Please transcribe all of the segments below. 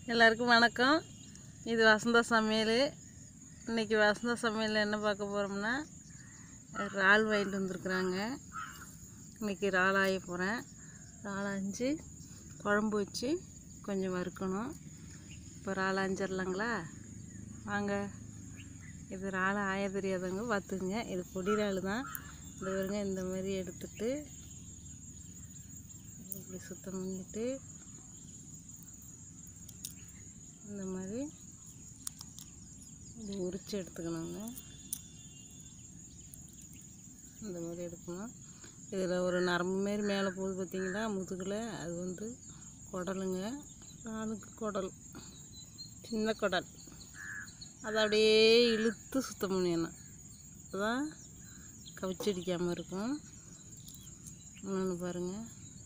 எல்லாருக்கும் வணக்கம் இது வசந்தா சமையல் இன்றைக்கி வசந்தா சமையல் என்ன பார்க்க போகிறோம்னா இறால் வாங்கிட்டு வந்திருக்குறாங்க இன்றைக்கி இறால் ஆய போகிறேன் இறால் ஆஞ்சு குழம்பு வச்சு கொஞ்சம் வறுக்கணும் இப்போ இறால் ஆஞ்சிடலாங்களா வாங்க இது இறால் ஆய தெரியாதவங்க பார்த்துங்க இது பொடி இறால் தான் இந்த பாருங்க இந்த மாதிரி எடுத்துட்டு இப்படி சுத்தம் பண்ணிட்டு இந்த மாதிரி இது உரித்து எடுத்துக்கணுங்க இந்த மாதிரி எடுக்கணும் இதில் ஒரு நரம்பு மாரி மேலே போகுது பார்த்தீங்களா முதுகில் அது வந்து குடலுங்க ஆளுக்கு குடல் சின்ன குடல் அதை அப்படியே இழுத்து சுத்தம் பண்ணிடணும் அப்பதான் கவிச்சு அடிக்காமல் இருக்கும் இன்னொன்று பாருங்கள்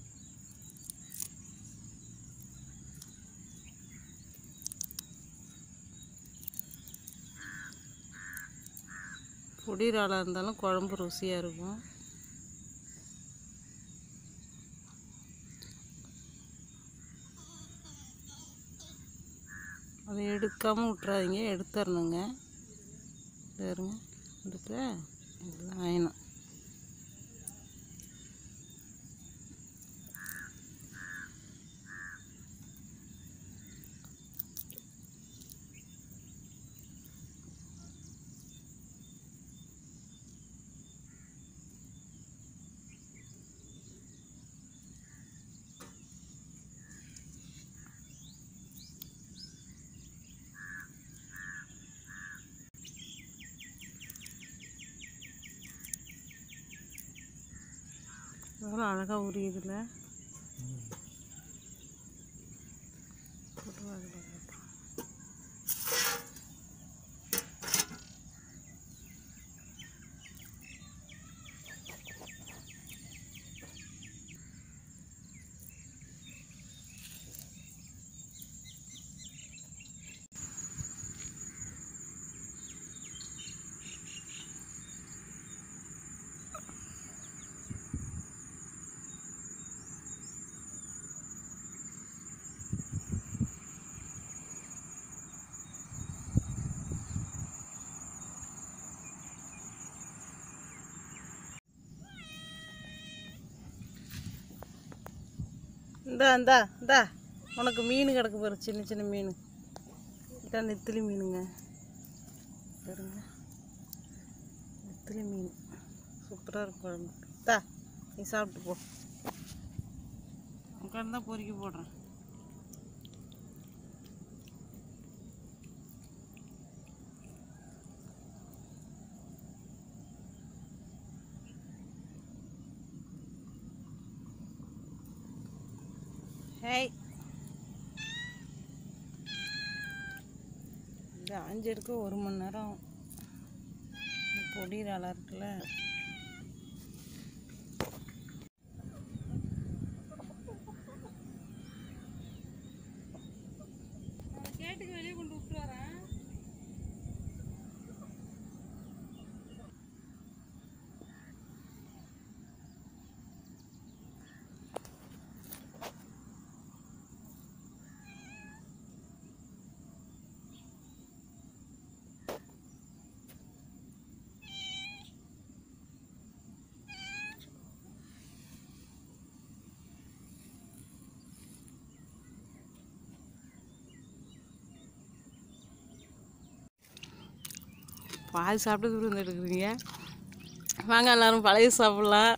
பொடி இறாலாக இருந்தாலும் குழம்பு ருசியாக இருக்கும் அதை எடுக்காமல் விட்றாதீங்க எடுத்துடணுங்க பாருங்க எடுத்து இதெல்லாம் ஆயணும் எவ்வளோ அழகாக உரியுதுல போட்டு அதில் போட்டு. இந்தா இந்தா இந்தா உனக்கு மீன் கிடக்கு பாரு சின்ன சின்ன மீன் இதான் நெத்திலி மீனுங்க பாருங்க நெத்திலி மீன் சூப்பராக இருக்கும் குழம்பு தா நீ சாப்பிட்டு போ உட்காந்து தான் பொறுக்கி போடுறேன் ஹேய் இது ஆஞ்சு எடுக்க ஒரு மணி நேரம் ஆகும். இந்த பொடி இறாலா இருக்குல்ல கேட்டுக்கு வெளியே கொண்டு விட்டு வரேன் பாதி சாப்பிட்டு வந்து எடுக்கிறீங்க வாங்க எல்லாரும் பழைய சாப்பிட்லாம்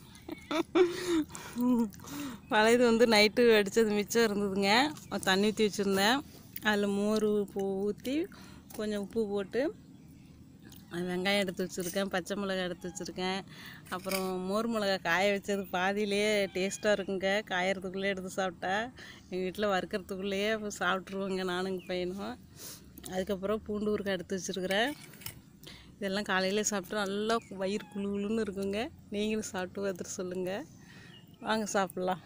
பழையது வந்து நைட்டு அடித்தது மிச்சம் இருந்ததுங்க ஒரு தண்ணி ஊற்றி வச்சுருந்தேன் அதில் மோர் பூ ஊற்றி கொஞ்சம் உப்பு போட்டு அது வெங்காயம் எடுத்து வச்சுருக்கேன் பச்சை மிளகாய் எடுத்து வச்சுருக்கேன் அப்புறம் மோர் மிளகா காய வச்சது பாதியிலேயே டேஸ்ட்டாக இருக்குங்க காயறதுக்குள்ளே எடுத்து சாப்பிட்டா எங்கள் வீட்டில் வறுக்கிறதுக்குள்ளேயே அப்போ சாப்பிட்ருவோங்க நானும் எங்கள் பையனும் அதுக்கப்புறம் பூண்டு ஊறுகாய் எடுத்து வச்சுருக்கிறேன் இதெல்லாம் காலையில் சாப்பிட்டு நல்லா வயிறு குளு குளுன்னு இருக்குங்க நீங்களும் சாப்பிட்டு பார்த்துட்டு சொல்லுங்கள் வாங்க சாப்பிட்லாம்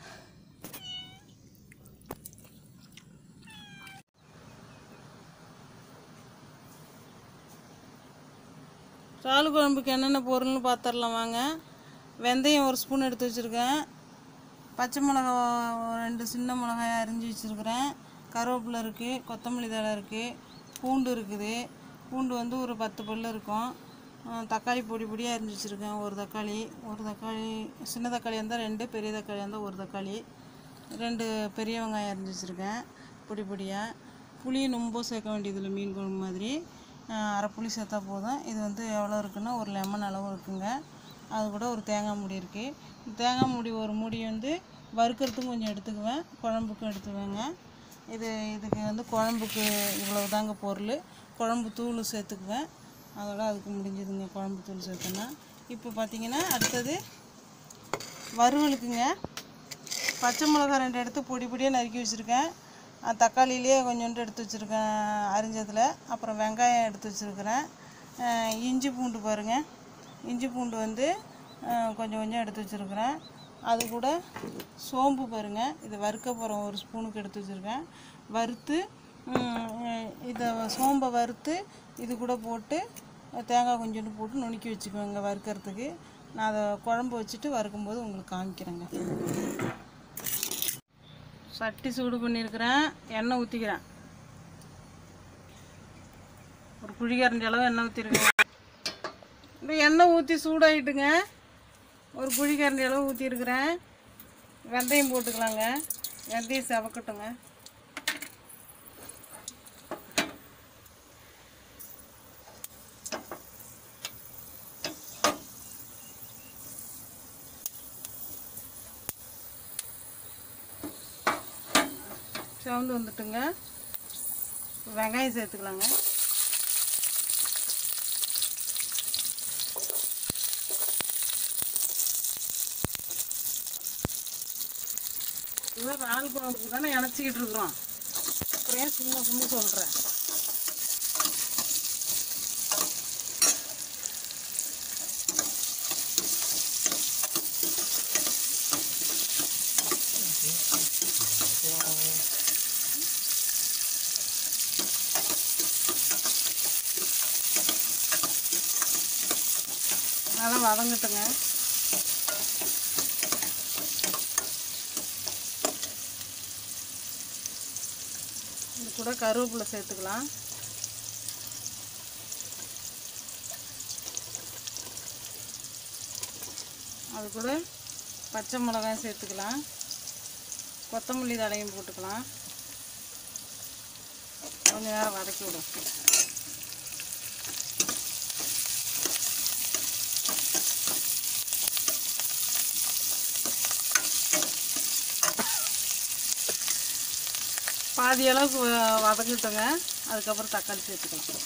இறால் குழம்புக்கு என்னென்ன பொருள்னு பார்த்துடலாம் வாங்க வெந்தயம் ஒரு ஸ்பூன் எடுத்து வச்சுருக்கேன் பச்சை மிளகா ஒரு ரெண்டு சின்ன மிளகாய் அரிஞ்சு வச்சுருக்கிறேன் கருவேப்பிலை இருக்குது கொத்தமல்லி தழை இருக்குது பூண்டு இருக்குது பூண்டு வந்து ஒரு பத்து பல்லு இருக்கும் அஹ் தக்காளி பொடி பொடியாக அரிஞ்சு வச்சுருக்கேன் ஒரு தக்காளி ஒரு தக்காளி சின்ன தக்காளி இருந்தால் ரெண்டு பெரிய தக்காளி இருந்தால் ஒரு தக்காளி ரெண்டு பெரிய வெங்காயம் அரிஞ்சு வச்சுருக்கேன் பொடி பொடியாக புளி ரொம்ப சேர்க்க வேண்டியதில்லை மீன் குழம்பு மாதிரி அஹ் அரை புளி சேர்த்தா போதும் இது வந்து எவ்வளோ இருக்குன்னா ஒரு லெமன் அளவு இருக்குங்க அது கூட ஒரு தேங்காய் மூடி இருக்குது தேங்காய் மூடி ஒரு மூடி வந்து வறுக்கிறதுக்கும் கொஞ்சம் எடுத்துக்குவேன் குழம்புக்கும் எடுத்துக்குவேங்க இது இதுக்கு வந்து குழம்புக்கு இவ்வளவு தாங்க பொருள் குழம்பு தூள் சேர்த்துக்குவேன் அதோட அதுக்கு முடிஞ்சதுங்க குழம்பு தூள் சேர்த்தோன்னா இப்போ பார்த்தீங்கன்னா அடுத்தது வறுவலுக்குங்க பச்சை மிளகா ரெண்டு எடுத்து பொடி பொடியாக நறுக்கி வச்சுருக்கேன் அஹ் தக்காளியிலே கொஞ்சோண்டு எடுத்து வச்சுருக்கேன் அரிஞ்சதில் அப்புறம் வெங்காயம் எடுத்து வச்சுருக்கிறேன் அஹ் இஞ்சி பூண்டு பாருங்கள் இஞ்சி பூண்டு வந்து அஹ் கொஞ்சம் கொஞ்சம் எடுத்து வச்சுருக்கிறேன் அது கூட சோம்பு பாருங்கள் இதை வறுக்க போகிறோம் ஒரு ஸ்பூனுக்கு எடுத்து வச்சுருக்கேன் வறுத்து உம், இதை சோம்பை வறுத்து இது கூட போட்டு தேங்காய் கொஞ்சோண்டு போட்டு நுணுக்கி வச்சுக்குவேங்க வறுக்கிறதுக்கு நான் அதை குழம்பு வச்சுட்டு வறுக்கும்போது உங்களுக்கு காமிக்கிறேங்க சட்டி சூடு பண்ணியிருக்கிறேன் எண்ணெய் ஊற்றிக்கிறேன் ஒரு குழிக்கரண்டி அளவு எண்ணெய் ஊற்றிருக்கேன் இந்த எண்ணெய் ஊற்றி சூடாயிட்டுங்க ஒரு குழிக்கரண்டி அளவு ஊற்றிருக்கிறேன் வெந்தயம் போட்டுக்கலாங்க வெந்தயம் செவக்கட்டுங்க செவந்து வந்துட்டுங்க வெங்காயம் சேர்த்துக்கலாங்க இதான் இறால் குழம்புக்கு தானே இணைச்சிக்கிட்டு இருக்கிறோம் அப்புறம் ஏன் சும்மா சும்மா சொல்கிறேன் நல்லா வதங்கட்டுங்க இது கூட கருவேப்பிலை சேர்த்துக்கலாம் அது கூட பச்சை மிளகாய் சேர்த்துக்கலாம் கொத்தமல்லி தழையும் போட்டுக்கலாம் கொஞ்ச நேரம் வதக்கி விடும் பாதி அளவுக்கு வ- வதக்கிட்டோங்க அதுக்கப்புறம் தக்காளி சேர்த்துக்கலாம்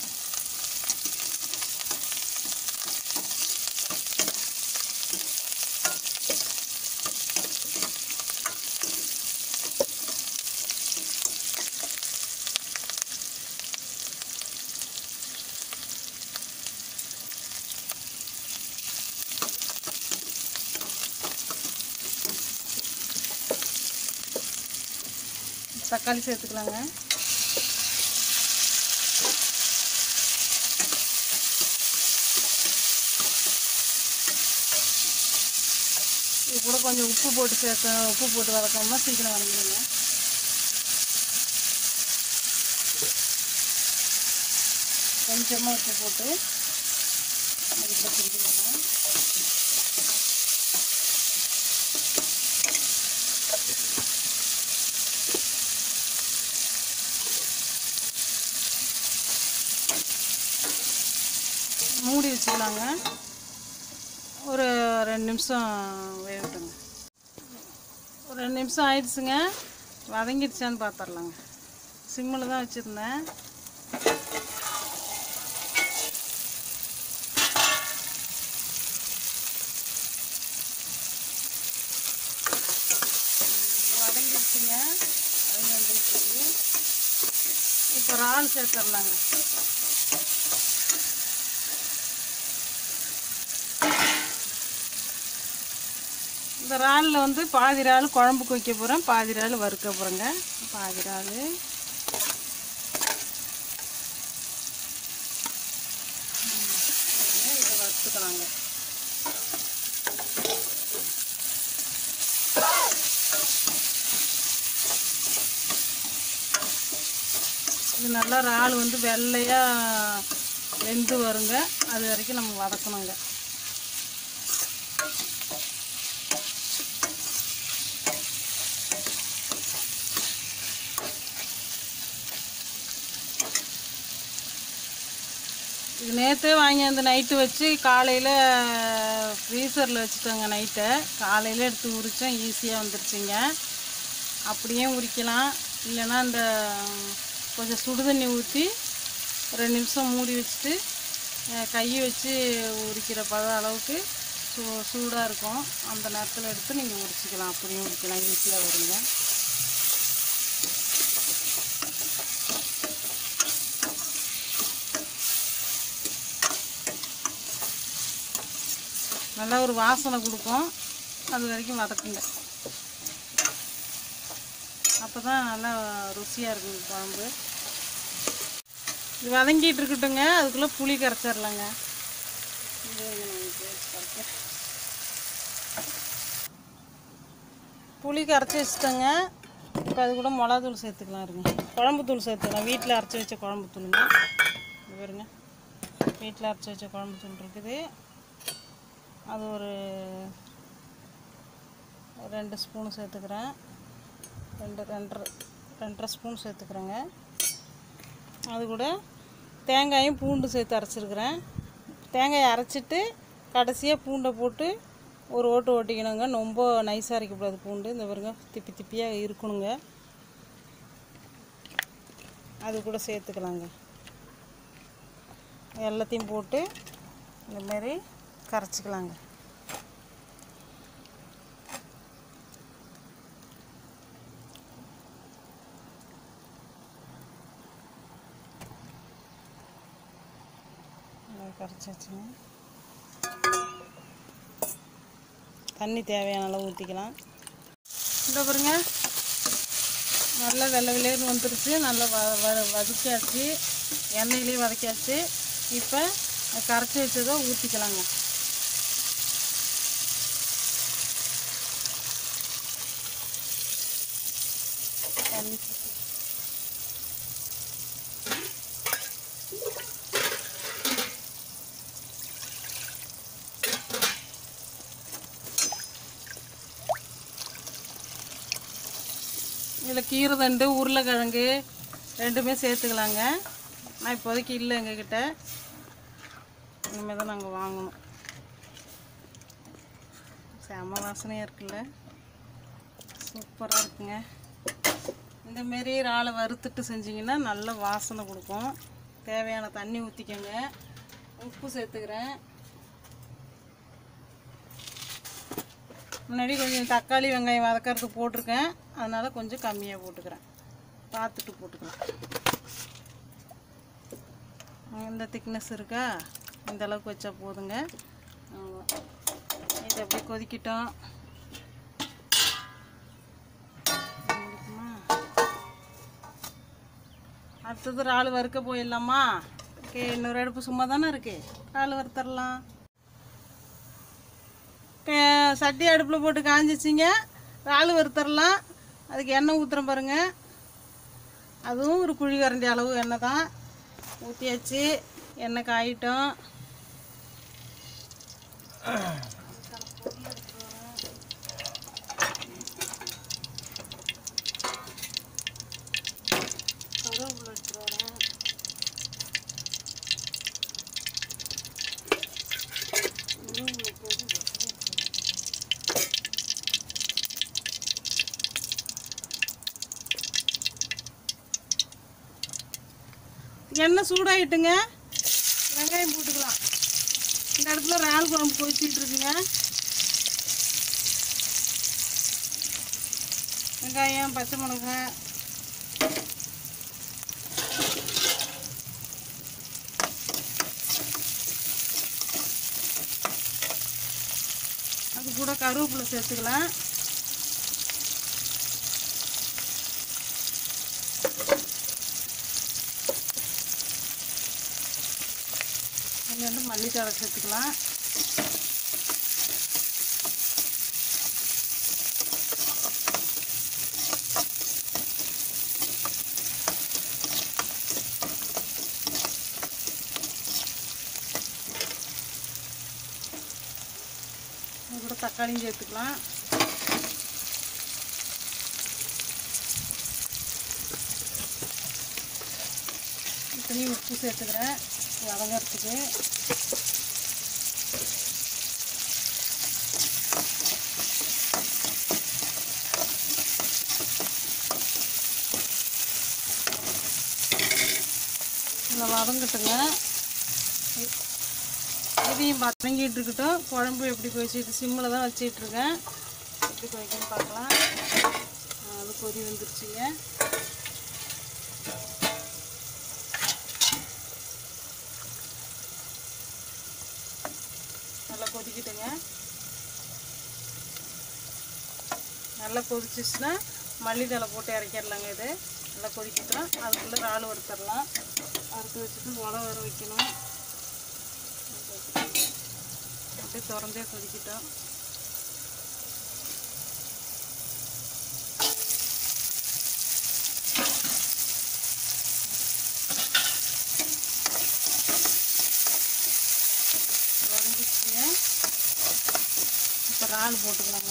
தக்காளி சேர்த்துக்கலாங்க இது கூட கொஞ்சம் உப்பு போட்டு சேர்த்து உப்பு போட்டு வதக்கணும்னா சீக்கிரம் வதங்கிடுங்க கொஞ்சமாக உப்பு போட்டு அது கூட பிடிக்கலாம் மூடி வச்சுக்கலாங்க ஒரு ரெண்டு நிமிஷம் வேகட்டுங்க ஒரு ரெண்டு நிமிஷம் ஆயிடுச்சுங்க வதங்கிடுச்சான்னு பார்த்துடலாங்க சிம்மில் தான் வச்சுருந்தேன் வதங்கிடுச்சுங்க வதங்கி வந்துருச்சு இப்போ இறால் சேர்த்துடலாங்க இந்த இறாலில் வந்து பாதி இறால் குழம்புக்கு வைக்க போகிறேன் பாதி இறால் வறுக்க போகிறேங்க பாதி இறால் இதை வறுத்துக்கலாங்க இது நல்லா இறால் வந்து வெள்ளையாக வெந்து வருங்க அது வரைக்கும் நம்ம வதக்கணுங்க இது நேற்றே வாங்கி அந்த நைட்டு வச்சு காலையில் ஃப்ரீசரில் வச்சுட்டோங்க நைட்டை காலையில் எடுத்து உரித்தோம் ஈஸியாக வந்துருச்சுங்க அப்படியே உரிக்கலாம் இல்லைன்னா இந்த கொஞ்சம் சுடு தண்ணி ஊற்றி ரெண்டு நிமிஷம் மூடி வச்சுட்டு அஹ், கையை வச்சு உரிக்கிற பத அளவுக்கு சூ சூடாக இருக்கும் அந்த நேரத்தில் எடுத்து நீங்கள் உரிச்சிக்கலாம் அப்படியும் உரிக்கலாம் ஈஸியாக வருங்க நல்லா ஒரு வாசனை கொடுக்கும் அது வரைக்கும் வதக்குங்க அப்போ தான் நல்லா ருசியாக இருக்கும் குழம்பு இது வதங்கிட்டு இருக்கட்டுங்க அதுக்குள்ளே புளி கரைச்சிடலாங்க இது நான் தேய்ச்சி கரைக்கிறேன். புளி கரைச்சி வச்சுட்டேங்க இப்போ அது கூட மிளகாத்தூள் சேர்த்துக்கலாம் இருங்க குழம்பு தூள் சேர்த்துக்கலாம் வீட்டில் அரைச்சி வச்ச குழம்பு தூளுங்க இது பாருங்க வீட்டில் அரைச்சி வச்ச குழம்பு தூள் இருக்குது அது ஒரு ரெண்டு ஸ்பூன் சேர்த்துக்கிறேன் ரெண்டு ரெண்டரை ரெண்டரை ஸ்பூன் சேர்த்துக்கிறேங்க அது கூட தேங்காயும் பூண்டு சேர்த்து அரைச்சிருக்கிறேன் தேங்காயை அரைச்சிட்டு கடைசியாக பூண்டை போட்டு ஒரு ஓட்டு ஓட்டிக்கணுங்க ரொம்ப நைஸாக அரைக்கக்கூடாது பூண்டு இந்த பாருங்க திப்பி திப்பியாக இருக்கணுங்க அது கூட சேர்த்துக்கலாங்க எல்லாத்தையும் போட்டு இந்த மாதிரி கரைச்சிக்கலாங்க நல்லா கரைச்சி வச்சுங்க தண்ணி தேவையான அளவு ஊற்றிக்கலாம் இந்த பாருங்க நல்லா வெள்ளை வெள்ளையர்னு வந்துருச்சு நல்லா வ வ வதக்கியாச்சு எண்ணெயிலேயே வதக்கியாச்சு இப்போ கரைச்சி வச்சதை ஊற்றிக்கலாங்க தண்ணி ஊத்தி. இதில் கீரை தண்டு உருளைக்கிழங்கு ரெண்டுமே சேர்த்துக்கலாங்க நான் இப்போதைக்கு இல்லை எங்ககிட்ட இனிமேல் தான் நாங்கள் வாங்கணும் செம்ம வாசனையாக இருக்குல்ல சூப்பராக இருக்குங்க இந்த மாரி இறாலை வறுத்துட்டு செஞ்சிங்கன்னா நல்ல வாசனை கொடுக்கும் தேவையான தண்ணி ஊற்றிக்கோங்க உப்பு சேர்த்துக்கிறேன் முன்னாடி கொஞ்சம் தக்காளி வெங்காயம் வதக்கறதுக்கு போட்டிருக்கேன் அதனால் கொஞ்சம் கம்மியாக போட்டுக்கிறேன் பார்த்துட்டு போட்டுக்கலாம் இந்த திக்னஸ் இருக்கா இந்த அளவுக்கு வச்சா போதுங்க ஆமா. இது அப்படியே கொதிக்கிட்டோம் முடிக்குமா? அடுத்தது இறால் வறுக்க போயிடலாமா ஓகே இன்னொரு அடுப்பு சும்மா தானே இருக்கு இறால் வறுத்தரலாம் இப்போ சட்டி அடுப்பில் போட்டு காஞ்சிச்சிங்க இறால் வறுத்தரலாம் அதுக்கு எண்ணெய் ஊற்றுறேன் பாருங்க அதுவும் ஒரு குழி கரண்டி அளவு எண்ணெய் தான் ஊற்றியாச்சு எண்ணெய் காயிட்டோம் கருவேப்பிலை எடுத்துட்டு வரேன் எண்ணெய் சூடாயிட்டுங்க வெங்காயம் போட்டுக்கலாம் இந்த இடத்துல இறால் குழம்பு கொதிச்சிட்டு இருக்குங்க வெங்காயம் பச்சை மிளகாய் அது கூட கருவேப்பிலை சேர்த்துக்கலாம் இங்கே வந்து மல்லித்தழை சேர்த்துக்கலாம் இது கூட தக்காளியும் சேர்த்துக்கலாம் இத்தனையும் உப்பு சேர்த்துக்கிறேன் வதங்கறதுக்கு இதை வதங்கட்டுங்க இ- இதையும் வதங்கிட்டு இருக்கட்டும் குழம்பு எப்படி கொதிச்சிட்டு சிம்மில் தான் வச்சிட்டு இருக்கேன் எப்படி கொதிக்குன்னு பார்க்கலாம் ஆ, அது கொதி வந்துருச்சுங்க நல்லா கொதிக்கிட்டுங்க நல்லா கொதிச்சிச்சுன்னா மல்லித்தலை போட்டு இறக்கிடலாங்க இது நல்லா கொதிக்கிட்டோம் அதுக்குள்ளே இறால் வறுத்துடலாம் வறுத்து வச்சுட்டு உலை வர வைக்கணும் அப்படியே திறந்தே கொதிக்கிட்டோம் வதங்கிச்சுங்க இப்போ இறால் போட்டுக்கலாங்க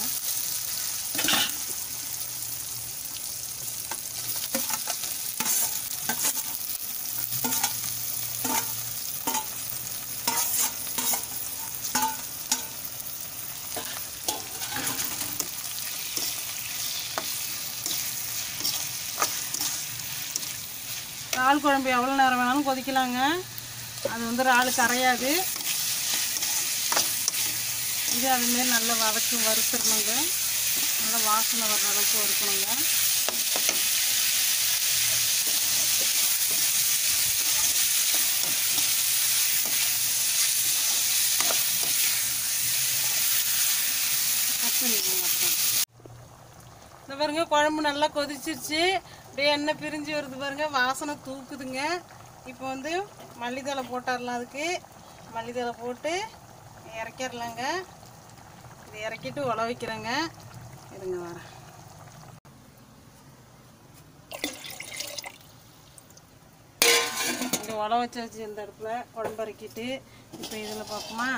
இறால் குழம்பு எவ்வளோ நேரம் வேணாலும் கொதிக்கலாங்க அது வந்து இறால் கரையாது இது அதுமாரி நல்லா வதக்கு வறுத்துடணுங்க நல்லா வாசனை வர்ற அளவுக்கு வறுக்கணுங்க கட் பண்ணிக்கோங்க அப்புறம் இந்த பாருங்க குழம்பு நல்லா கொதிச்சிருச்சு அப்படியே எண்ணெய் பிரிஞ்சு வருது பாருங்க வாசனை தூக்குதுங்க இப்போ வந்து மல்லித்தலை போட்டுடலாம் அதுக்கு மல்லித்தலை போட்டு இறக்கிடலாங்க இது இறக்கிட்டு உல வைக்கிறேங்க இருங்க வரேன் இங்கே உல வச்சாச்சு இந்த இடத்துல குழம்பு இறக்கிட்டு இப்போ இதில் பார்ப்போமா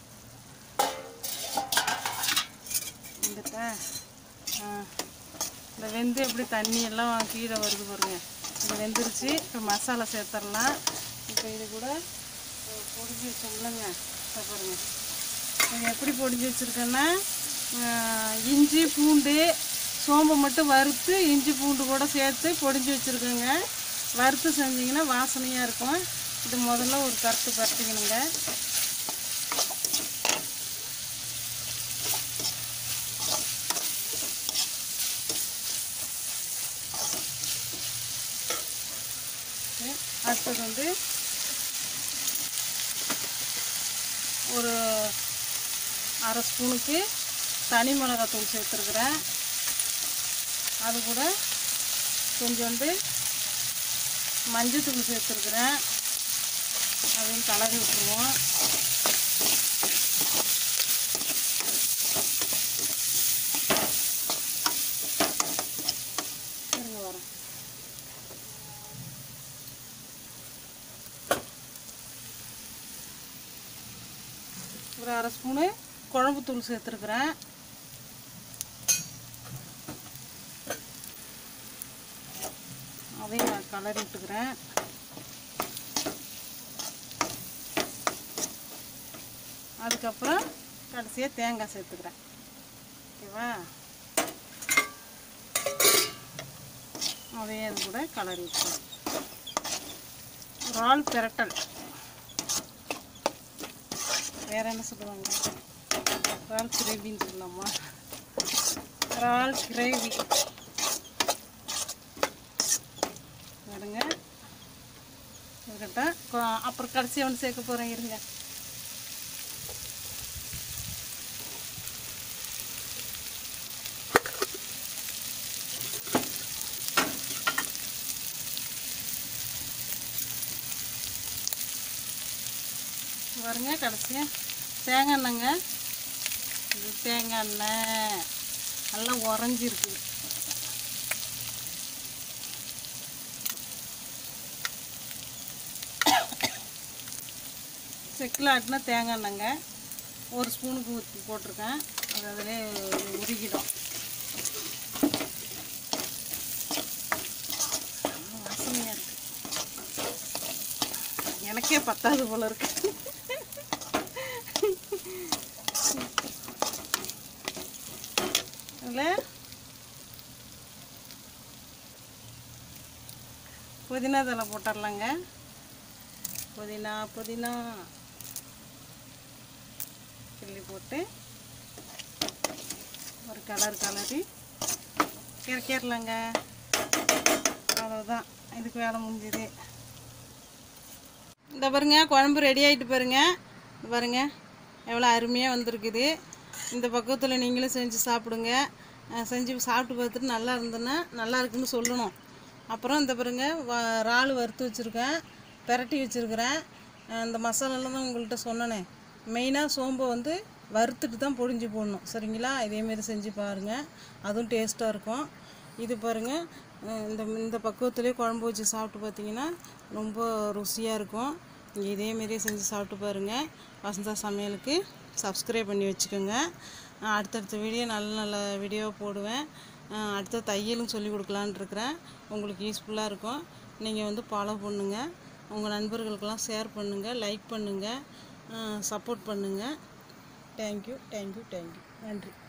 வந்துட்டா ஆ இந்த வெந்து எப்படி தண்ணி எல்லாம் கீழே வருது பாருங்க இது வெந்துருச்சு இப்போ மசாலா சேர்த்துடலாம் இப்போ இது கூட அஹ், பொடிஞ்சு வச்சோம்லங்க இதை பாருங்க இது எப்படி பொடிஞ்சு வச்சுருக்கேன்னா இஞ்சி பூண்டு சோம்பு மட்டும் வறுத்து இஞ்சி பூண்டு கூட சேர்த்து பொடிஞ்சு வச்சுருக்கேங்க வறுத்து செஞ்சிங்கன்னா வாசனையாக இருக்கும் இது முதல்ல ஒரு கருத்து பரட்டிக்கணுங்க அடுத்தது வந்து ஒரு அரை ஸ்பூனுக்கு தனி மிளகாத்தூள் சேர்த்துருக்குறேன் அது கூட கொஞ்சோண்டு மஞ்சத்தூள் சேர்த்துருக்குறேன் அதையும் கலரி விட்டுருவோம் இருங்க வரேன் ஒரு அரை ஸ்பூனு குழம்பு தூள் சேர்த்துருக்குறேன் அதையும் நான் கலரி விட்டுக்கிறேன் அதுக்கப்புறம் கடைசியாக தேங்காய் சேர்த்துக்கிறேன் ஓகேவா அதையும் அது கூட கலரி விட்டுக்கிறேன் இறால் பிரட்டல் வேற என்ன சொல்லுவாங்க இறால் கிரேவின்னு சொல்லலாமா இறால் கிரேவி பாருங்க இருக்கட்டும் கொ- அப்புறம் கடைசி ஒன்று சேர்க்க போகிறேன் இருங்க பாருங்க கடைசியாக தேங்காய் எண்ணெய்ங்க இது தேங்காய் எண்ணெய் நல்லா உறைஞ்சிருக்கு செக்கில் ஆட்டினா தேங்காய் எண்ணெய்ங்க ஒரு ஸ்பூனுக்கு ஊற்றி போட்டிருக்கேன் அது அதிலே உருகிடும் ஆ, வாசனையாக இருக்கு எனக்கே பத்தாது போல இருக்கு இல்லை புதினா தலை போட்டுடலாங்க புதினா புதினா கிள்ளி போட்டு ஒரு கலர் கலரி இறக்கிடலாங்க அவ்வளோதான் இதுக்கு வேலை முடிஞ்சுது இந்த பாருங்க குழம்பு ரெடி ஆகிட்டு பாருங்க இந்த பாருங்க எவ்வளோ அருமையாக வந்திருக்குது இந்த பக்குவத்தில் நீங்களும் செஞ்சு சாப்பிடுங்க அஹ் செஞ்சு சாப்பிட்டு பார்த்துட்டு நல்லா இருந்ததுன்னா நல்லா இருக்குன்னு சொல்லணும் அப்புறம் இந்த பாருங்க வ- இறால் வறுத்து வச்சுருக்கேன் பிரட்டி வச்சுருக்கிறேன் இந்த மசாலாலாம் தான் உங்கள்கிட்ட சொன்னனே மெயினாக சோம்பை வந்து வறுத்துட்டு தான் பொடிஞ்சு போடணும் சரிங்களா இதேமாரி செஞ்சு பாருங்கள் அதுவும் டேஸ்ட்டாக இருக்கும் இது பாருங்கள் அஹ் இந்த இந்த பக்குவத்துலேயே குழம்பு வச்சு சாப்பிட்டு பார்த்தீங்கன்னா ரொம்ப ருசியாக இருக்கும் நீங்கள் இதேமாரியே செஞ்சு சாப்பிட்டு பாருங்கள் வசந்தா சமையலுக்கு சப்ஸ்கிரைப் பண்ணி வச்சுக்கோங்க அஹ் அடுத்தடுத்த வீடியோ நல்ல நல்ல வீடியோ போடுவேன் அஹ் அடுத்த தையலும் சொல்லி கொடுக்கலான்னு இருக்கிறேன் உங்களுக்கு யூஸ்ஃபுல்லாக இருக்கும் நீங்கள் வந்து ஃபாலோ பண்ணுங்கள் உங்கள் நண்பர்களுக்கெல்லாம் ஷேர் பண்ணுங்கள் லைக் பண்ணுங்கள் சப்போர்ட் பண்ணுங்கள் தேங்க்யூ தேங்க்யூ தேங்க்யூ நன்றி